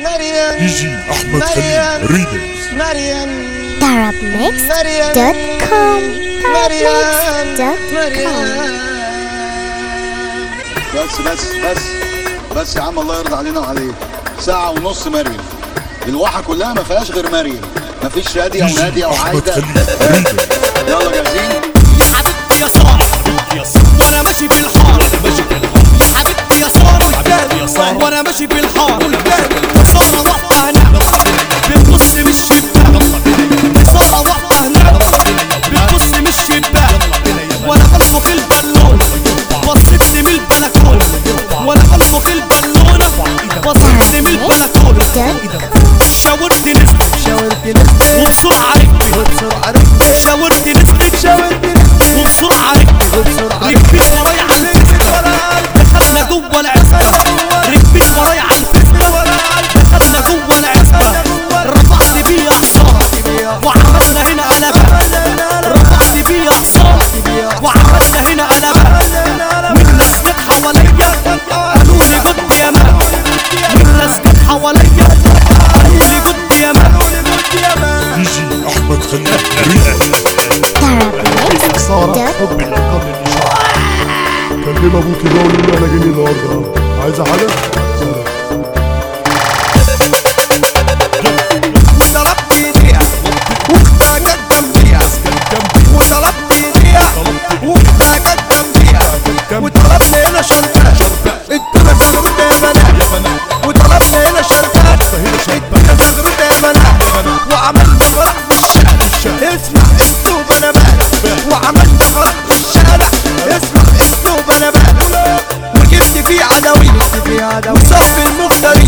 مريم يجي احمد خليل ريمكس مريم Arabmix.com مريم Arabmix.com بس بس بس بس يا عم الله يرضى علينا وعليك ساعة ونص مريم الواحة كلها ما فيهاش غير مريم ما فيش شادية يجي ونادية احمد وعايدة خليل ريمكس يلا جاهزين يا حبيبتي يا صار وانا ماشي في الحار يا حبيبتي يا صار وانا ماشي في الحار صار واقفه هنا بتبص من الشباك صار واقفه هنا بتبص من الشباك وانا بلفق البالون بصيت لي من البلكونه وانا بلفق البالونه بصيت لي من البلكونه شاورت نزلت شاورت نزلت وبسرعه ركبت وبسرعه ركبت شاورت نزلت شاورت نزلت وبسرعه ركبت وبسرعه ركبت ورايا على الفيسبا دخلنا جوه العزبه ركبت ورايا على الفيسبا دخلنا جوه العزبه رفعت بيا حصان وعملنا هنا قلبان رفعت بيا حصان وعملنا هنا قلبان من ناس جت حواليا قالوا لي جد يا مان من ناس جت حواليا قالوا لي جد يا مان يجي احمد خليل ريمكس Arabmix.com كلم ابوكي بقى وقول له انا جاي النهارده عايزه حاجه سلام وطلبت ايديها واختها جت جنبيها وطلبت ايديها واختها جت جنبيها وطلبت هنا شربات ادينا زغرتة يا بنات وطلبت هنا شربات ادينا زغرتة يا بنات وعملنا فرح في الشارع اسمع اسلوب انا بقى وعملنا فرح في الشارع اسمع اسلوب انا بقى وجبت فيه عدوية وصف المفتري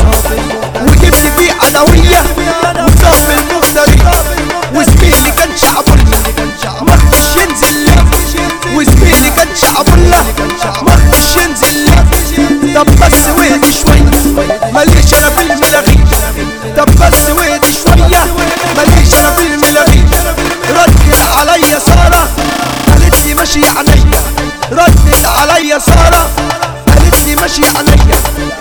وجبت فيه عدوية وصف المفتري وزميلي كان شعبولة مرضش ينزل لي وزميلي كان شعبولة مرضش ينزل لي طب بس وهدي شوية ماليش انا في الملاغي طب بس وهدي شوية ماليش انا في الملاغي ردت عليا سارة قالت لي ماشي عينيا ردت عليا سارة قالت لي ماشي عينيا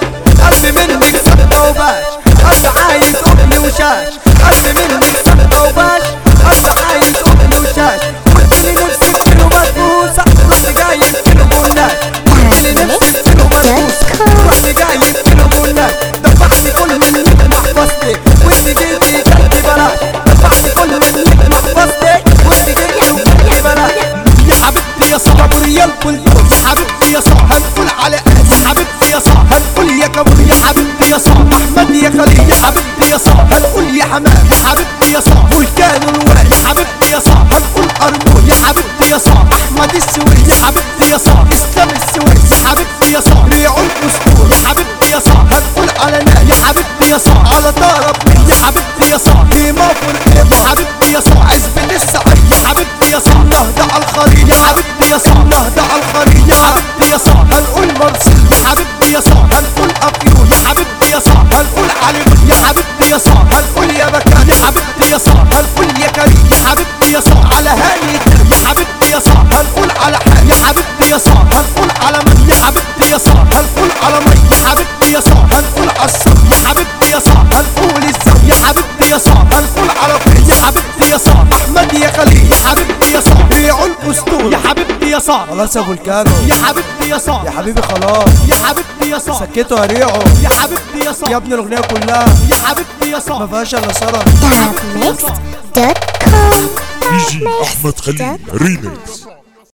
قلب منك سبة وباش قلب عايز قبل وشاش قلب منك سبة وباش قلب عايز قبل وشاش قلت لي نفسك كيلو مدبوسة رحت جايب كيلو بنات قلت لي نفسك كيلو مدبوسة رحت جايب كيلو بنات دفعت كل اللي في محفظتي وانت جيتي جنبي بلاش دفعت كل اللي في محفظتي وانت جيتي جنبي بلاش يا حبيبتي يا صاحب ابو ريال بلبوس يا حبيبتي يا صاحب هنقول على يا حبيبتي يا صاحب هنقول يا كابور يا حبيبتي يا صاحب احمد يا خليل يا حبيبتي يا صاحب هنقول يا حمام يا حبيبتي يا صاحب بركان الواد يا حبيبتي يا صاحب هنقول ارمون يا حبيبتي يا صاحب احمد السويس يا حبيبتي يا صاحب اسلام السويس يا حبيبتي يا صاحب ريعون اسطول يا حبيبتي يا صاحب هنقول على نار يا حبيبتي يا صاحب على طرب يا حبيبتي يا صاحب قيمة فرقة يا حبيبتي يا صاحب عزبة السعيد يا حبيبتي يا صاحب نهضة على الخليج يا حبيبتي يا صاحب نهضة على الخليج يا حبيبتي يا صاحب هنقول مرسل يا حبيبتي يا صاحب هنقول افيون يا حبيبتي يا صاحب هنقول علي يا حبيبتي يا صاحب هنقول يا بكان يا حبيبتي يا صاحب هنقول يا كريم يا حبيبتي يا صاحب على هاني يا حبيبتي يا صاحب هنقول على حال يا حبيبتي يا صاحب هنقول على من يا حبيبتي يا صاحب هنقول على مي يا حبيبتي يا صاحب هنقول على الصب يا حبيبتي يا صاحب هنقول الزب يا حبيبتي يا صاحب هنقول على فين يا حبيبتي يا صاحب احمد يا خليل يا حبيبتي يا صاحب ريعون اسطول يا حبيبتي يا صاحب خلاص يا فولكانو يا حبيبتي يا صاحب يا حبيبي خلاص يا حبيبتي يا صاحب سكتوا يا ريعو يا حبيبتي يا يا صاحب ابني الاغنيه كلها يا حبيبتي يا ما صاحب فيهاش الا ساره Arabmix.com يجي احمد خليل ريمكس